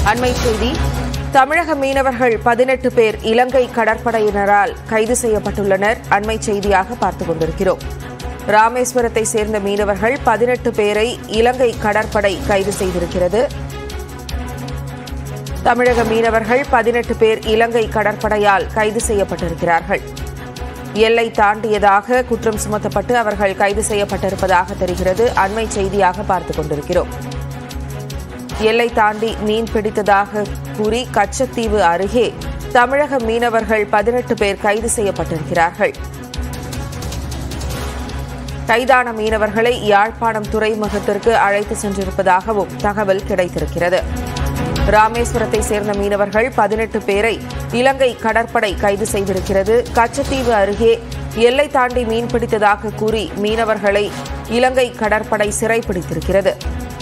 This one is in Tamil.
அண்மை செய்தி தமிழக மீனவர்கள் பதினெட்டு பேர் இலங்கை கடற்படையினரால் கைது செய்யப்பட்டுள்ளனர் அண்மை செய்தியாக பார்த்துக் கொண்டிருக்கிறோம் ராமேஸ்வரத்தை சேர்ந்த மீனவர்கள் பதினெட்டு பேரை இலங்கை கடற்படை கைது செய்திருக்கிறது தமிழக மீனவர்கள் பதினெட்டு பேர் இலங்கை கடற்படையால் கைது செய்யப்பட்டிருக்கிறார்கள் எல்லை தாண்டியதாக குற்றம் சுமத்தப்பட்டு அவர்கள் கைது செய்யப்பட்டிருப்பதாக தெரிகிறது அண்மை செய்தியாக பார்த்துக் கொண்டிருக்கிறோம் எல்லை தாண்டி மீன் பிடித்ததாக கூறி கச்சத்தீவு அருகே தமிழக மீனவர்கள் பதினெட்டு பேர் கைது செய்யப்பட்டிருக்கிறார்கள் கைதான மீனவர்களை யாழ்ப்பாணம் துறைமுகத்திற்கு அழைத்து சென்றிருப்பதாகவும் தகவல் கிடைத்திருக்கிறது ராமேஸ்வரத்தை சேர்ந்த மீனவர்கள் பதினெட்டு பேரை இலங்கை கடற்படை கைது செய்திருக்கிறது கச்சத்தீவு அருகே எல்லை தாண்டி மீன் பிடித்ததாக கூறி மீனவர்களை இலங்கை கடற்படை சிறைப்பிடித்திருக்கிறது